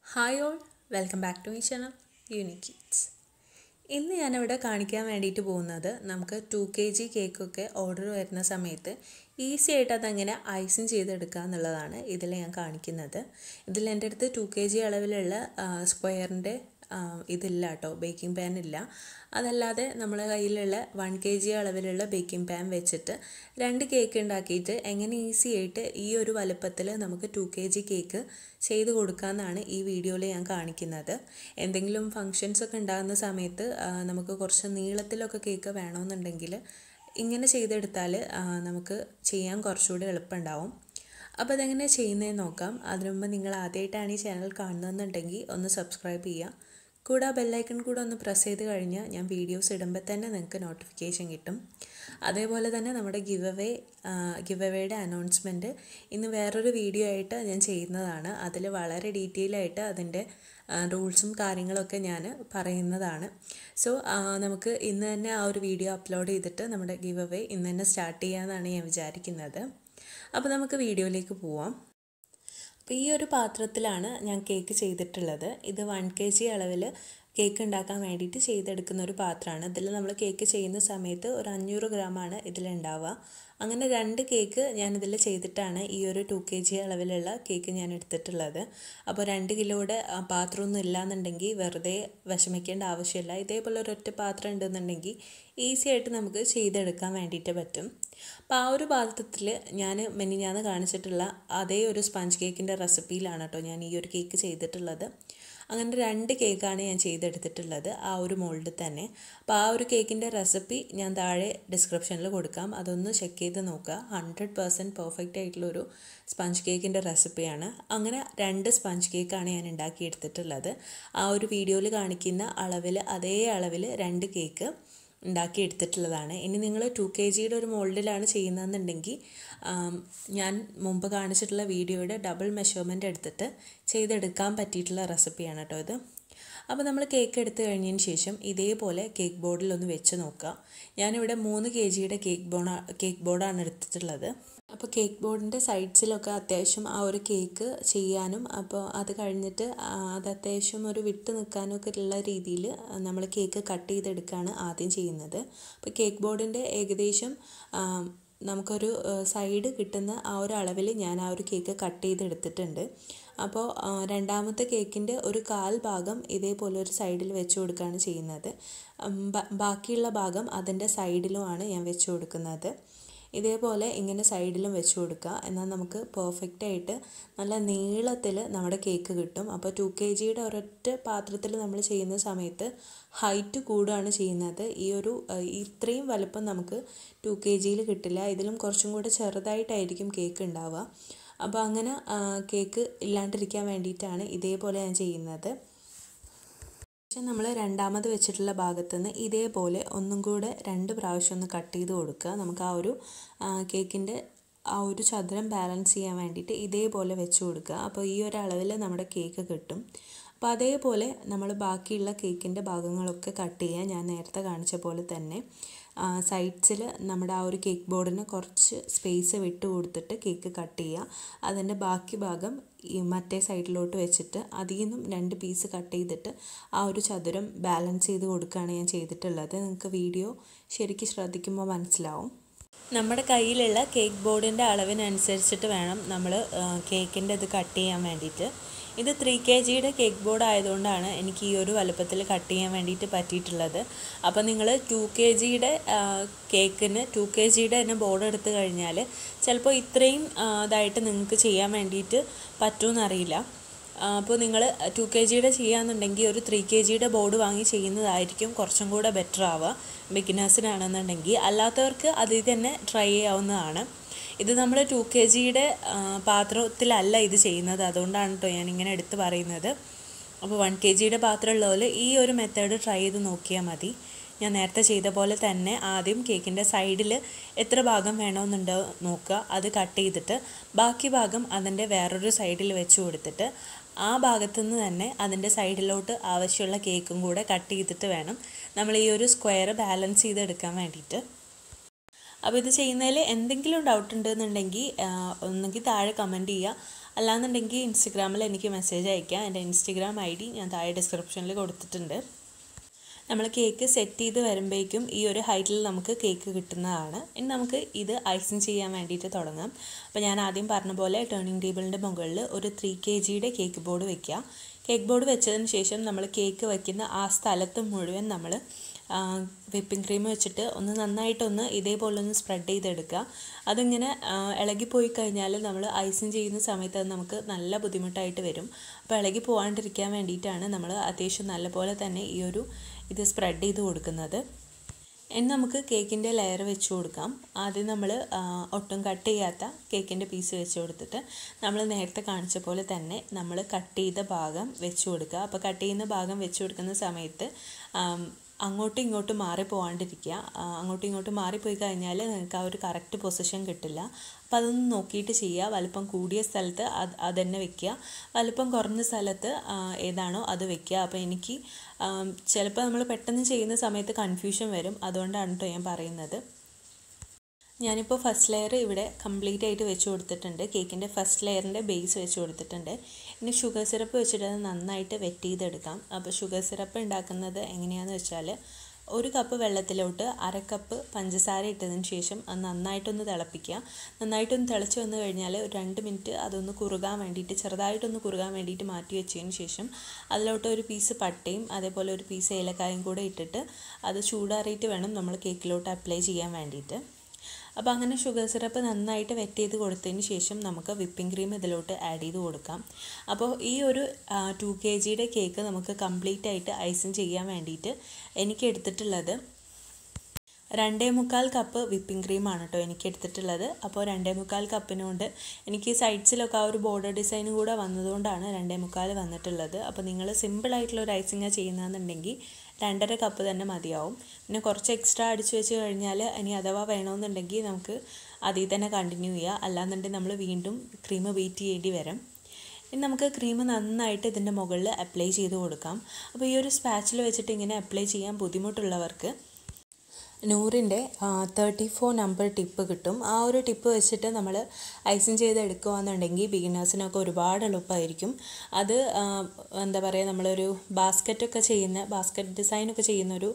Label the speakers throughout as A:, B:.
A: hi all welcome back to my channel unique kids ഇന്ന് ഞാനിവിടെ കാണിക്കാൻ വേണ്ടിയിട്ട് പോകുന്നത് നമുക്ക് ടു കെ ജി കേക്കൊക്കെ ഓർഡർ വരുന്ന സമയത്ത് ഈസി ആയിട്ട് അതെങ്ങനെ ഐസിങ് ചെയ്തെടുക്കുക എന്നുള്ളതാണ് ഇതിൽ ഞാൻ കാണിക്കുന്നത് ഇതിൽ എൻ്റെ അടുത്ത് ടു കെ ജി അളവിലുള്ള സ്ക്വയറിൻ്റെ ഇതില്ല കേട്ടോ ബേക്കിംഗ് പാൻ ഇല്ല അതല്ലാതെ നമ്മളെ കയ്യിലുള്ള വൺ കെ ജി അളവിലുള്ള ബേക്കിംഗ് പാൻ വെച്ചിട്ട് രണ്ട് കേക്ക് ഉണ്ടാക്കിയിട്ട് എങ്ങനെ ഈസി ആയിട്ട് ഈ ഒരു വലുപ്പത്തിൽ നമുക്ക് ടു കെ ജി കേക്ക് ചെയ്ത് കൊടുക്കാമെന്നാണ് ഈ വീഡിയോയിൽ ഞാൻ കാണിക്കുന്നത് എന്തെങ്കിലും ഫങ്ഷൻസ് ഒക്കെ ഉണ്ടാകുന്ന സമയത്ത് നമുക്ക് കുറച്ച് നീളത്തിലൊക്കെ കേക്ക് വേണമെന്നുണ്ടെങ്കിൽ ഇങ്ങനെ ചെയ്തെടുത്താൽ നമുക്ക് ചെയ്യാൻ കുറച്ചുകൂടി എളുപ്പമുണ്ടാവും അപ്പോൾ അതെങ്ങനെ ചെയ്യുന്നതെന്ന് നോക്കാം അതിനു മുമ്പ് നിങ്ങൾ ആദ്യമായിട്ടാണ് ഈ ചാനൽ കാണുന്നതെന്നുണ്ടെങ്കിൽ ഒന്ന് സബ്സ്ക്രൈബ് ചെയ്യുക കൂടെ ആ ബെല്ലൈക്കൺ കൂടെ ഒന്ന് പ്രസ് ചെയ്ത് കഴിഞ്ഞാൽ ഞാൻ വീഡിയോസ് ഇടുമ്പോൾ തന്നെ നിങ്ങൾക്ക് നോട്ടിഫിക്കേഷൻ കിട്ടും അതേപോലെ തന്നെ നമ്മുടെ ഗിവ് അവേ ഗിവ് അവേയുടെ അനൗൺസ്മെൻറ്റ് ഇന്ന് വേറൊരു വീഡിയോ ആയിട്ട് ഞാൻ ചെയ്യുന്നതാണ് അതിൽ വളരെ ഡീറ്റെയിൽ ആയിട്ട് അതിൻ്റെ റൂൾസും കാര്യങ്ങളൊക്കെ ഞാൻ പറയുന്നതാണ് സോ നമുക്ക് ഇന്ന് തന്നെ ആ ഒരു വീഡിയോ അപ്ലോഡ് ചെയ്തിട്ട് നമ്മുടെ ഗിവ് അവേ ഇന്ന് തന്നെ സ്റ്റാർട്ട് ചെയ്യാമെന്നാണ് ഞാൻ വിചാരിക്കുന്നത് അപ്പോൾ നമുക്ക് വീഡിയോയിലേക്ക് പോവാം അപ്പോൾ ഈ ഒരു പാത്രത്തിലാണ് ഞാൻ കേക്ക് ചെയ്തിട്ടുള്ളത് ഇത് വൺ കെ ജി അളവിൽ കേക്ക് ഉണ്ടാക്കാൻ വേണ്ടിയിട്ട് ചെയ്തെടുക്കുന്ന ഒരു പാത്രമാണ് ഇതിൽ നമ്മൾ കേക്ക് ചെയ്യുന്ന സമയത്ത് ഒരു അഞ്ഞൂറ് ഗ്രാമാണ് ഇതിലുണ്ടാവുക അങ്ങനെ രണ്ട് കേക്ക് ഞാനിതിൽ ചെയ്തിട്ടാണ് ഈ ഒരു ടു കെ ജി അളവിലുള്ള കേക്ക് ഞാൻ എടുത്തിട്ടുള്ളത് അപ്പോൾ രണ്ട് കിലോയുടെ പാത്രമൊന്നും ഇല്ലാന്നുണ്ടെങ്കിൽ വെറുതെ വിഷമിക്കേണ്ട ആവശ്യമില്ല ഇതേപോലെ ഒരൊറ്റ പാത്രം ഉണ്ടെന്നുണ്ടെങ്കിൽ ഈസി ആയിട്ട് നമുക്ക് ചെയ്തെടുക്കാൻ വേണ്ടിയിട്ട് പറ്റും അപ്പോൾ ആ ഒരു പാത്രത്തിൽ ഞാൻ മെനിഞ്ഞാന്ന് കാണിച്ചിട്ടുള്ള അതേ ഒരു സ്പഞ്ച് കേക്കിൻ്റെ റെസിപ്പിയിലാണ് കേട്ടോ ഞാൻ ഈ ഒരു കേക്ക് ചെയ്തിട്ടുള്ളത് അങ്ങനെ രണ്ട് കേക്കാണ് ഞാൻ ചെയ്തെടുത്തിട്ടുള്ളത് ആ ഒരു മോൾഡിൽ തന്നെ അപ്പോൾ ആ ഒരു കേക്കിൻ്റെ റെസിപ്പി ഞാൻ താഴെ ഡിസ്ക്രിപ്ഷനിൽ കൊടുക്കാം അതൊന്ന് ചെക്ക് ചെയ്ത് നോക്കുക ഹൺഡ്രഡ് പേഴ്സൻറ്റ് പെർഫെക്റ്റ് ആയിട്ടുള്ളൊരു സ്പഞ്ച് കേക്കിൻ്റെ റെസിപ്പിയാണ് അങ്ങനെ രണ്ട് സ്പഞ്ച് കേക്കാണ് ഞാൻ ഉണ്ടാക്കിയെടുത്തിട്ടുള്ളത് ആ ഒരു വീഡിയോയിൽ കാണിക്കുന്ന അളവിൽ അതേ അളവിൽ രണ്ട് കേക്ക് ഉണ്ടാക്കി എടുത്തിട്ടുള്ളതാണ് ഇനി നിങ്ങൾ ടു കെ ജിയുടെ ഒരു മോൾഡിലാണ് ചെയ്യുന്നതെന്നുണ്ടെങ്കിൽ ഞാൻ മുമ്പ് കാണിച്ചിട്ടുള്ള വീഡിയോയുടെ ഡബിൾ മെഷർമെൻ്റ് എടുത്തിട്ട് ചെയ്തെടുക്കാൻ പറ്റിയിട്ടുള്ള റെസിപ്പിയാണ് കേട്ടോ ഇത് അപ്പോൾ നമ്മൾ കേക്ക് എടുത്തു കഴിഞ്ഞതിന് ശേഷം ഇതേപോലെ കേക്ക് ബോർഡിൽ ഒന്ന് വെച്ച് നോക്കുക ഞാനിവിടെ മൂന്ന് കെ ജിയുടെ കേക്ക് ബോണ കേക്ക് ബോർഡാണ് എടുത്തിട്ടുള്ളത് അപ്പോൾ കേക്ക് ബോർഡിൻ്റെ സൈഡ്സിലൊക്കെ അത്യാവശ്യം ആ ഒരു കേക്ക് ചെയ്യാനും അപ്പോൾ അത് കഴിഞ്ഞിട്ട് അത് അത്യാവശ്യം ഒരു വിട്ട് നിൽക്കാനും ഒക്കെ ഉള്ള രീതിയിൽ നമ്മൾ കേക്ക് കട്ട് ചെയ്തെടുക്കുകയാണ് ആദ്യം ചെയ്യുന്നത് അപ്പോൾ കേക്ക് ബോർഡിൻ്റെ ഏകദേശം നമുക്കൊരു സൈഡ് കിട്ടുന്ന ആ ഒരു അളവിൽ ഞാൻ ആ ഒരു കേക്ക് കട്ട് ചെയ്തെടുത്തിട്ടുണ്ട് അപ്പോൾ രണ്ടാമത്തെ കേക്കിൻ്റെ ഒരു കാൽ ഭാഗം ഇതേപോലെ ഒരു സൈഡിൽ വെച്ച് കൊടുക്കുകയാണ് ചെയ്യുന്നത് ബാക്കിയുള്ള ഭാഗം അതിൻ്റെ സൈഡിലുമാണ് ഞാൻ വെച്ച് കൊടുക്കുന്നത് ഇതേപോലെ ഇങ്ങനെ സൈഡിലും വെച്ച് കൊടുക്കുക എന്നാൽ നമുക്ക് പെർഫെക്റ്റ് ആയിട്ട് നല്ല നീളത്തിൽ നമ്മുടെ കേക്ക് കിട്ടും അപ്പോൾ ടു കെ ജിയുടെ ഒരൊറ്റ പാത്രത്തിൽ നമ്മൾ ചെയ്യുന്ന സമയത്ത് ഹൈറ്റ് കൂടുകയാണ് ചെയ്യുന്നത് ഈ ഒരു ഇത്രയും വലുപ്പം നമുക്ക് ടു കെ ജിയിൽ കിട്ടില്ല ഇതിലും കുറച്ചും കൂടെ ചെറുതായിട്ടായിരിക്കും കേക്ക് ഉണ്ടാവുക അപ്പോൾ അങ്ങനെ കേക്ക് ഇല്ലാണ്ടിരിക്കാൻ വേണ്ടിയിട്ടാണ് ഇതേപോലെ ഞാൻ ചെയ്യുന്നത് ശേഷം നമ്മൾ രണ്ടാമത് വെച്ചിട്ടുള്ള ഭാഗത്തു നിന്ന് ഇതേപോലെ ഒന്നും കൂടെ രണ്ട് പ്രാവശ്യം ഒന്ന് കട്ട് ചെയ്ത് കൊടുക്കുക നമുക്ക് ആ ഒരു കേക്കിൻ്റെ ആ ഒരു ചതുരം ബാലൻസ് ചെയ്യാൻ വേണ്ടിയിട്ട് ഇതേപോലെ വെച്ച് കൊടുക്കുക അപ്പോൾ ഈ ഒരു അളവിൽ നമ്മുടെ കേക്ക് കിട്ടും അപ്പോൾ അതേപോലെ നമ്മൾ ബാക്കിയുള്ള കേക്കിൻ്റെ ഭാഗങ്ങളൊക്കെ കട്ട് ചെയ്യുക ഞാൻ നേരത്തെ കാണിച്ച പോലെ തന്നെ സൈഡ്സിൽ നമ്മുടെ ആ ഒരു കേക്ക് ബോർഡിന് കുറച്ച് സ്പേസ് വിട്ട് കൊടുത്തിട്ട് കേക്ക് കട്ട് ചെയ്യുക അതിൻ്റെ ബാക്കി ഭാഗം ഈ മറ്റേ സൈഡിലോട്ട് വെച്ചിട്ട് അതിൽ നിന്നും രണ്ട് പീസ് കട്ട് ചെയ്തിട്ട് ആ ഒരു ചതുരം ബാലൻസ് ചെയ്ത് കൊടുക്കുകയാണ് ഞാൻ ചെയ്തിട്ടുള്ളത് നിങ്ങൾക്ക് വീഡിയോ ശരിക്കും ശ്രദ്ധിക്കുമ്പോൾ മനസ്സിലാവും നമ്മുടെ കയ്യിലുള്ള കേക്ക് ബോർഡിൻ്റെ അളവിനനുസരിച്ചിട്ട് വേണം നമ്മൾ കേക്കിൻ്റെ ഇത് കട്ട് ചെയ്യാൻ വേണ്ടിയിട്ട് ഇത് ത്രീ കെ ജിയുടെ കേക്ക് ബോർഡ് ആയതുകൊണ്ടാണ് എനിക്ക് ഈ ഒരു വലുപ്പത്തിൽ കട്ട് ചെയ്യാൻ വേണ്ടിയിട്ട് പറ്റിയിട്ടുള്ളത് അപ്പോൾ നിങ്ങൾ ടു കെ ജിയുടെ കേക്കിന് ടു കെ ജിയുടെ തന്നെ ബോർഡ് എടുത്തു കഴിഞ്ഞാൽ ചിലപ്പോൾ ഇത്രയും ഇതായിട്ട് നിങ്ങൾക്ക് ചെയ്യാൻ വേണ്ടിയിട്ട് പറ്റുമെന്നറിയില്ല അപ്പോൾ നിങ്ങൾ ടു കെ ജിയുടെ ചെയ്യാന്നുണ്ടെങ്കിൽ ഒരു ത്രീ കെ ജിയുടെ ബോർഡ് വാങ്ങി ചെയ്യുന്നതായിരിക്കും കുറച്ചും കൂടെ ബെറ്റർ ആവുക ബിഗിനേഴ്സിനാണെന്നുണ്ടെങ്കിൽ അല്ലാത്തവർക്ക് അതിൽ തന്നെ ട്രൈ ചെയ്യാവുന്നതാണ് ഇത് നമ്മൾ ടു കെ ജിയുടെ പാത്രത്തിലല്ല ഇത് ചെയ്യുന്നത് അതുകൊണ്ടാണ് കേട്ടോ ഞാനിങ്ങനെ എടുത്ത് പറയുന്നത് അപ്പോൾ വൺ കെ ജിയുടെ പാത്രമുള്ളവർ ഈ ഒരു മെത്തേഡ് ട്രൈ ചെയ്ത് നോക്കിയാൽ മതി ഞാൻ നേരത്തെ ചെയ്ത പോലെ തന്നെ ആദ്യം കേക്കിൻ്റെ സൈഡിൽ എത്ര ഭാഗം വേണമെന്നുണ്ടോ നോക്കുക അത് കട്ട് ചെയ്തിട്ട് ബാക്കി ഭാഗം അതിൻ്റെ വേറൊരു സൈഡിൽ വെച്ച് കൊടുത്തിട്ട് ആ ഭാഗത്തു നിന്ന് തന്നെ അതിൻ്റെ സൈഡിലോട്ട് ആവശ്യമുള്ള കേക്കും കൂടെ കട്ട് ചെയ്തിട്ട് വേണം നമ്മൾ ഈ ഒരു സ്ക്വയർ ബാലൻസ് ചെയ്തെടുക്കാൻ വേണ്ടിയിട്ട് അപ്പോൾ ഇത് ചെയ്യുന്നതിൽ എന്തെങ്കിലും ഡൗട്ട് ഉണ്ടെന്നുണ്ടെങ്കിൽ ഒന്നുകിൽ താഴെ കമൻറ്റ് ചെയ്യുക അല്ലാന്നുണ്ടെങ്കിൽ ഇൻസ്റ്റഗ്രാമിൽ എനിക്ക് മെസ്സേജ് അയക്കാം എൻ്റെ ഇൻസ്റ്റഗ്രാം ഐ ഡി ഞാൻ താഴെ ഡിസ്ക്രിപ്ഷനിൽ കൊടുത്തിട്ടുണ്ട് നമ്മൾ കേക്ക് സെറ്റ് ചെയ്ത് വരുമ്പോഴേക്കും ഈ ഒരു ഹൈറ്റിൽ നമുക്ക് കേക്ക് കിട്ടുന്നതാണ് ഇനി നമുക്ക് ഇത് ഐസിങ് ചെയ്യാൻ വേണ്ടിയിട്ട് തുടങ്ങാം അപ്പോൾ ഞാൻ ആദ്യം പറഞ്ഞ പോലെ ടേണിംഗ് ടേബിളിൻ്റെ മുകളിൽ ഒരു ത്രീ കെ ജിയുടെ കേക്ക് ബോർഡ് വെക്കുക കേക്ക് ബോർഡ് വെച്ചതിന് ശേഷം നമ്മൾ കേക്ക് വയ്ക്കുന്ന ആ സ്ഥലത്ത് മുഴുവൻ നമ്മൾ വിപ്പിംഗ് ക്രീം വെച്ചിട്ട് ഒന്ന് നന്നായിട്ടൊന്ന് ഇതേപോലെ ഒന്ന് സ്പ്രെഡ് ചെയ്തെടുക്കുക അതിങ്ങനെ ഇളകിപ്പോയി കഴിഞ്ഞാൽ നമ്മൾ ഐസിങ് ചെയ്യുന്ന സമയത്ത് അത് നമുക്ക് നല്ല ബുദ്ധിമുട്ടായിട്ട് വരും അപ്പോൾ ഇളകി പോകാണ്ടിരിക്കാൻ വേണ്ടിയിട്ടാണ് നമ്മൾ അത്യാവശ്യം നല്ലപോലെ തന്നെ ഈ ഒരു ഇത് സ്പ്രെഡ് ചെയ്ത് കൊടുക്കുന്നത് ഇനി നമുക്ക് കേക്കിൻ്റെ ലെയർ വെച്ച് കൊടുക്കാം ആദ്യം നമ്മൾ ഒട്ടും കട്ട് ചെയ്യാത്ത കേക്കിൻ്റെ പീസ് വെച്ച് കൊടുത്തിട്ട് നമ്മൾ നേരത്തെ കാണിച്ച പോലെ തന്നെ നമ്മൾ കട്ട് ചെയ്ത ഭാഗം വെച്ച് കൊടുക്കുക അപ്പോൾ കട്ട് ചെയ്യുന്ന ഭാഗം വെച്ച് കൊടുക്കുന്ന സമയത്ത് അങ്ങോട്ടും ഇങ്ങോട്ടും മാറി പോകാണ്ടിരിക്കുക അങ്ങോട്ടും ഇങ്ങോട്ടും മാറിപ്പോയി കഴിഞ്ഞാൽ നിങ്ങൾക്ക് ആ ഒരു കറക്റ്റ് പൊസിഷൻ കിട്ടില്ല അപ്പോൾ അതൊന്ന് നോക്കിയിട്ട് ചെയ്യുക വലുപ്പം കൂടിയ സ്ഥലത്ത് അത് അതന്നെ വെക്കുക വലുപ്പം കുറഞ്ഞ സ്ഥലത്ത് ഏതാണോ അത് വെക്കുക അപ്പോൾ എനിക്ക് ചിലപ്പോൾ നമ്മൾ പെട്ടെന്ന് ചെയ്യുന്ന സമയത്ത് കൺഫ്യൂഷൻ വരും അതുകൊണ്ടാണ് കേട്ടോ ഞാൻ പറയുന്നത് ഞാനിപ്പോൾ ഫസ്റ്റ് ലെയർ ഇവിടെ കംപ്ലീറ്റ് ആയിട്ട് വെച്ച് കൊടുത്തിട്ടുണ്ട് കേക്കിൻ്റെ ഫസ്റ്റ് ലെയറിൻ്റെ ബേസ് വെച്ച് കൊടുത്തിട്ടുണ്ട് ഇനി ഷുഗർ സിറപ്പ് വെച്ചിട്ട് അത് നന്നായിട്ട് വെറ്റ് ചെയ്തെടുക്കാം അപ്പോൾ ഷുഗർ സിറപ്പ് ഉണ്ടാക്കുന്നത് എങ്ങനെയാണെന്ന് വെച്ചാൽ ഒരു കപ്പ് വെള്ളത്തിലോട്ട് അര കപ്പ് പഞ്ചസാര ഇട്ടതിന് ശേഷം അത് നന്നായിട്ടൊന്ന് തിളപ്പിക്കുക നന്നായിട്ടൊന്ന് തിളച്ച് വന്നു കഴിഞ്ഞാൽ ഒരു രണ്ട് മിനിറ്റ് അതൊന്ന് കുറുകാൻ വേണ്ടിയിട്ട് ചെറുതായിട്ടൊന്ന് കുറുകാൻ വേണ്ടിയിട്ട് മാറ്റി വെച്ചതിന് ശേഷം അതിലോട്ട് ഒരു പീസ് പട്ടയും അതേപോലെ ഒരു പീസ് ഏലക്കായും കൂടെ ഇട്ടിട്ട് അത് ചൂടാറിയിട്ട് വേണം നമ്മൾ കേക്കിലോട്ട് അപ്ലൈ ചെയ്യാൻ വേണ്ടിയിട്ട് അപ്പോൾ അങ്ങനെ ഷുഗർ സിറപ്പ് നന്നായിട്ട് വെറ്റ് ചെയ്ത് കൊടുത്തതിന് ശേഷം നമുക്ക് വിപ്പിംഗ് ക്രീം ഇതിലോട്ട് ആഡ് ചെയ്ത് കൊടുക്കാം അപ്പോൾ ഈ ഒരു ടു കെ ജിയുടെ കേക്ക് നമുക്ക് കംപ്ലീറ്റ് ആയിട്ട് ഐസിങ് ചെയ്യാൻ വേണ്ടിയിട്ട് എനിക്ക് എടുത്തിട്ടുള്ളത് രണ്ടേ മുക്കാൽ കപ്പ് വിപ്പിംഗ് ക്രീമാണ് കേട്ടോ എനിക്ക് എടുത്തിട്ടുള്ളത് അപ്പോൾ രണ്ടേ മുക്കാൽ കപ്പിനുകൊണ്ട് എനിക്ക് സൈഡ്സിലൊക്കെ ആ ഒരു ബോർഡർ ഡിസൈൻ കൂടെ വന്നതുകൊണ്ടാണ് രണ്ടേ മുക്കാൽ വന്നിട്ടുള്ളത് അപ്പോൾ നിങ്ങൾ സിമ്പിളായിട്ടുള്ള ഒരു ഐസിങ്ങാണ് ചെയ്യുന്നതെന്നുണ്ടെങ്കിൽ രണ്ടര കപ്പ് തന്നെ മതിയാവും പിന്നെ കുറച്ച് എക്സ്ട്രാ അടിച്ചു വെച്ച് കഴിഞ്ഞാൽ ഇനി അഥവാ വേണമെന്നുണ്ടെങ്കിൽ നമുക്ക് അതിൽ തന്നെ കണ്ടിന്യൂ ചെയ്യുക അല്ലാന്നുണ്ടെങ്കിൽ നമ്മൾ വീണ്ടും ക്രീം ബീറ്റ് ചെയ്യേണ്ടി വരും ഇനി നമുക്ക് ക്രീം നന്നായിട്ട് ഇതിൻ്റെ മുകളിൽ അപ്ലൈ ചെയ്ത് കൊടുക്കാം അപ്പോൾ ഈ ഒരു സ്പാച്ചിൽ വെച്ചിട്ട് ഇങ്ങനെ അപ്ലൈ ചെയ്യാൻ ബുദ്ധിമുട്ടുള്ളവർക്ക് നൂറിൻ്റെ തേർട്ടി ഫോർ നമ്പർ ടിപ്പ് കിട്ടും ആ ഒരു ടിപ്പ് വെച്ചിട്ട് നമ്മൾ ഐസിങ് ചെയ്ത് എടുക്കുകയാണെന്നുണ്ടെങ്കിൽ ബിഗിനേഴ്സിനൊക്കെ ഒരുപാട് എളുപ്പമായിരിക്കും അത് എന്താ പറയുക നമ്മളൊരു ബാസ്ക്കറ്റൊക്കെ ചെയ്യുന്ന ബാസ്ക്കറ്റ് ഡിസൈനൊക്കെ ചെയ്യുന്നൊരു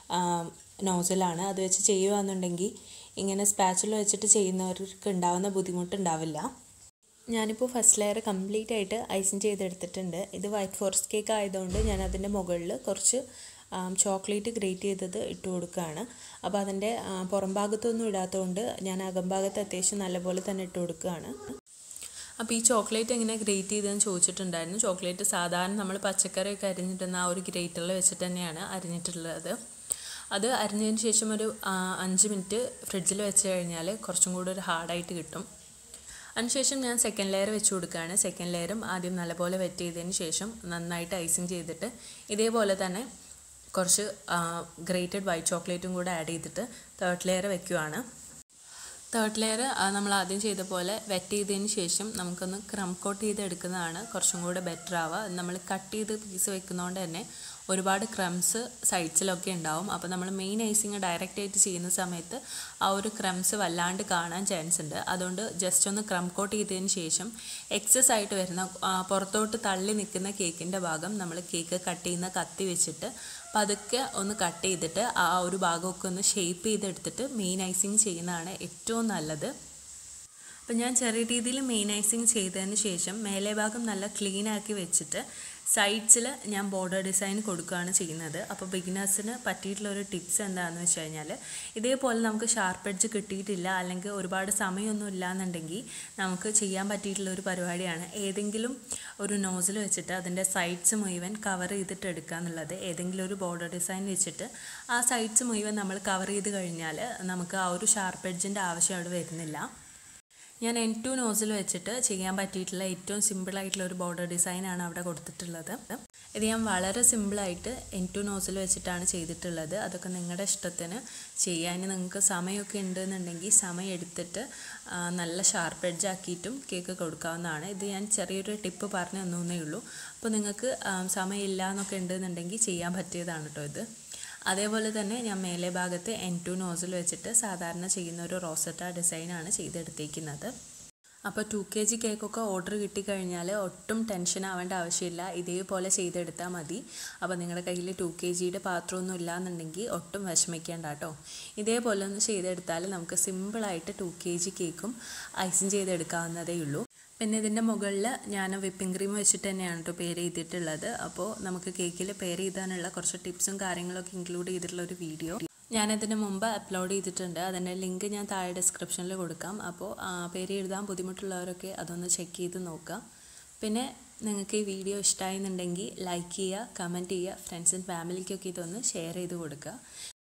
A: നോസിലാണ് അത് വെച്ച് ചെയ്യുകയാണെന്നുണ്ടെങ്കിൽ ഇങ്ങനെ സ്പാച്ചിൽ വെച്ചിട്ട് ചെയ്യുന്നവർക്ക് ഉണ്ടാകുന്ന ബുദ്ധിമുട്ടുണ്ടാവില്ല ഞാനിപ്പോൾ ഫസ്റ്റ് ലെയർ കംപ്ലീറ്റ് ആയിട്ട് ഐസിങ് ചെയ്തെടുത്തിട്ടുണ്ട് ഇത് വൈറ്റ് ഫോറസ്റ്റ് കേക്ക് ആയതുകൊണ്ട് ഞാൻ അതിൻ്റെ മുകളിൽ കുറച്ച് ചോക്ലേറ്റ് ഗ്രേറ്റ് ചെയ്തത് ഇട്ട് കൊടുക്കുകയാണ് അപ്പോൾ അതിൻ്റെ പുറം ഭാഗത്തൊന്നും ഇടാത്തതുകൊണ്ട് ഞാൻ അകംഭാഗത്ത് അത്യാവശ്യം നല്ലപോലെ തന്നെ ഇട്ട് കൊടുക്കുകയാണ് അപ്പോൾ ഈ ചോക്ലേറ്റ് എങ്ങനെ ഗ്രേറ്റ് ചെയ്തതെന്ന് ചോദിച്ചിട്ടുണ്ടായിരുന്നു ചോക്ലേറ്റ് സാധാരണ നമ്മൾ പച്ചക്കറിയൊക്കെ അരിഞ്ഞിട്ടുന്ന ആ ഒരു ഗ്രേറ്ററിൽ വെച്ചിട്ട് തന്നെയാണ് അരിഞ്ഞിട്ടുള്ളത് അത് അരിഞ്ഞതിന് ശേഷം ഒരു അഞ്ച് മിനിറ്റ് ഫ്രിഡ്ജിൽ വെച്ച് കഴിഞ്ഞാൽ കുറച്ചും കൂടി ഒരു ഹാർഡായിട്ട് കിട്ടും അതിനുശേഷം ഞാൻ സെക്കൻഡ് ലെയർ വെച്ച് കൊടുക്കുകയാണ് സെക്കൻഡ് ലെയറും ആദ്യം നല്ലപോലെ വെറ്റ് ചെയ്തതിന് ശേഷം നന്നായിട്ട് ഐസിങ് ചെയ്തിട്ട് ഇതേപോലെ തന്നെ കുറച്ച് ഗ്രേറ്റഡ് വൈറ്റ് ചോക്ലേറ്റും കൂടെ ആഡ് ചെയ്തിട്ട് തേർഡ് ലെയർ വെക്കുവാണ് തേർഡ് ലെയർ നമ്മൾ ആദ്യം ചെയ്ത പോലെ വെറ്റ് ചെയ്തതിന് ശേഷം നമുക്കൊന്ന് ക്രം കോട്ട് ചെയ്ത് എടുക്കുന്നതാണ് കുറച്ചും കൂടെ ബെറ്റർ ആവുക നമ്മൾ കട്ട് ചെയ്ത് പീസ് വെക്കുന്നതുകൊണ്ട് തന്നെ ഒരുപാട് ക്രംസ് സൈഡ്സിലൊക്കെ ഉണ്ടാവും അപ്പോൾ നമ്മൾ മെയിൻ ഐസിങ് ഡയറക്റ്റ് ആയിട്ട് ചെയ്യുന്ന സമയത്ത് ആ ഒരു ക്രംസ് വല്ലാണ്ട് കാണാൻ ചാൻസ് ഉണ്ട് അതുകൊണ്ട് ജസ്റ്റ് ഒന്ന് ക്രം കോട്ട് ചെയ്തതിന് ശേഷം എക്സസ് ആയിട്ട് വരുന്ന പുറത്തോട്ട് തള്ളി നിൽക്കുന്ന കേക്കിൻ്റെ ഭാഗം നമ്മൾ കേക്ക് കട്ട് ചെയ്യുന്ന കത്തി വെച്ചിട്ട് പതുക്കെ ഒന്ന് കട്ട് ചെയ്തിട്ട് ആ ഒരു ഭാഗമൊക്കെ ഒന്ന് ഷേപ്പ് ചെയ്തെടുത്തിട്ട് മെയിൻ ഐസിങ് ചെയ്യുന്നതാണ് ഏറ്റവും നല്ലത് അപ്പം ഞാൻ ചെറിയ രീതിയിൽ മെയിൻ ഐസിങ് ചെയ്തതിന് ശേഷം മേലെ ഭാഗം നല്ല ക്ലീൻ ആക്കി വെച്ചിട്ട് സൈഡ്സിൽ ഞാൻ ബോർഡർ ഡിസൈൻ കൊടുക്കുകയാണ് ചെയ്യുന്നത് അപ്പോൾ ബിഗിനേഴ്സിന് പറ്റിയിട്ടുള്ള ഒരു ടിപ്സ് എന്താണെന്ന് വെച്ച് കഴിഞ്ഞാൽ ഇതേപോലെ നമുക്ക് ഷാർപ്പ് എഡ്ജ് കിട്ടിയിട്ടില്ല അല്ലെങ്കിൽ ഒരുപാട് സമയമൊന്നും ഇല്ലാന്നുണ്ടെങ്കിൽ നമുക്ക് ചെയ്യാൻ പറ്റിയിട്ടുള്ള ഒരു പരിപാടിയാണ് ഏതെങ്കിലും ഒരു നോസിൽ വെച്ചിട്ട് അതിൻ്റെ സൈഡ്സ് മുഴുവൻ കവർ ചെയ്തിട്ട് എടുക്കുക എന്നുള്ളത് ഏതെങ്കിലും ഒരു ബോർഡർ ഡിസൈൻ വെച്ചിട്ട് ആ സൈഡ്സ് മുഴുവൻ നമ്മൾ കവർ ചെയ്ത് കഴിഞ്ഞാൽ നമുക്ക് ആ ഒരു ഷാർപ്പ് എഡ്ജിൻ്റെ ആവശ്യം അവിടെ വരുന്നില്ല ഞാൻ എൻ ടു നോസിൽ വെച്ചിട്ട് ചെയ്യാൻ പറ്റിയിട്ടുള്ള ഏറ്റവും സിമ്പിളായിട്ടുള്ള ഒരു ബോർഡർ ഡിസൈനാണ് അവിടെ കൊടുത്തിട്ടുള്ളത് ഇത് ഞാൻ വളരെ സിമ്പിളായിട്ട് എൻ ടു നോസിൽ വെച്ചിട്ടാണ് ചെയ്തിട്ടുള്ളത് അതൊക്കെ നിങ്ങളുടെ ഇഷ്ടത്തിന് ചെയ്യാൻ നിങ്ങൾക്ക് സമയമൊക്കെ ഉണ്ടെന്നുണ്ടെങ്കിൽ സമയം എടുത്തിട്ട് നല്ല ഷാർപ്പ് എഡ്ജ് ആക്കിയിട്ടും കേക്ക് കൊടുക്കാവുന്നതാണ് ഇത് ഞാൻ ചെറിയൊരു ടിപ്പ് പറഞ്ഞു തന്നേ ഉള്ളൂ അപ്പോൾ നിങ്ങൾക്ക് സമയമില്ല എന്നൊക്കെ ഉണ്ടെന്നുണ്ടെങ്കിൽ ചെയ്യാൻ പറ്റിയതാണ് കേട്ടോ ഇത് അതേപോലെ തന്നെ ഞാൻ മേലെ ഭാഗത്ത് എൻ ടു നോസിൽ വെച്ചിട്ട് സാധാരണ ചെയ്യുന്ന ഒരു റോസറ്റ ഡിസൈനാണ് ചെയ്തെടുത്തേക്കുന്നത് അപ്പോൾ ടു കെ ജി കേക്കൊക്കെ ഓർഡർ കിട്ടിക്കഴിഞ്ഞാൽ ഒട്ടും ടെൻഷൻ ആവേണ്ട ആവശ്യമില്ല ഇതേപോലെ ചെയ്തെടുത്താൽ മതി അപ്പോൾ നിങ്ങളുടെ കയ്യിൽ ടു കെ ജിയുടെ പാത്രമൊന്നും ഇല്ലാന്നുണ്ടെങ്കിൽ ഒട്ടും വിഷമിക്കേണ്ട കേട്ടോ ഇതേപോലെ ഒന്ന് ചെയ്തെടുത്താൽ നമുക്ക് സിമ്പിളായിട്ട് ടു കെ ജി കേക്കും ഐസിങ് ചെയ്തെടുക്കാവുന്നതേ ഉള്ളൂ പിന്നെ ഇതിൻ്റെ മുകളിൽ ഞാൻ വിപ്പിംഗ് ക്രീം വെച്ചിട്ട് തന്നെയാണ് കേട്ടോ പേര് ചെയ്തിട്ടുള്ളത് അപ്പോൾ നമുക്ക് കേക്കിൽ പേര് ചെയ്താനുള്ള കുറച്ച് ടിപ്സും കാര്യങ്ങളൊക്കെ ഇൻക്ലൂഡ് ചെയ്തിട്ടുള്ള ഒരു വീഡിയോ ഞാനതിന് മുമ്പ് അപ്ലോഡ് ചെയ്തിട്ടുണ്ട് അതിൻ്റെ ലിങ്ക് ഞാൻ താഴെ ഡിസ്ക്രിപ്ഷനിൽ കൊടുക്കാം അപ്പോൾ പേര് എഴുതാൻ ബുദ്ധിമുട്ടുള്ളവരൊക്കെ അതൊന്ന് ചെക്ക് ചെയ്ത് നോക്കാം പിന്നെ നിങ്ങൾക്ക് ഈ വീഡിയോ ഇഷ്ടമായിരുന്നുണ്ടെങ്കിൽ ലൈക്ക് ചെയ്യുക കമൻറ്റ് ചെയ്യുക ഫ്രണ്ട്സ് ആൻഡ് ഫാമിലിക്കൊക്കെ ഇതൊന്ന് ഷെയർ ചെയ്ത് കൊടുക്കുക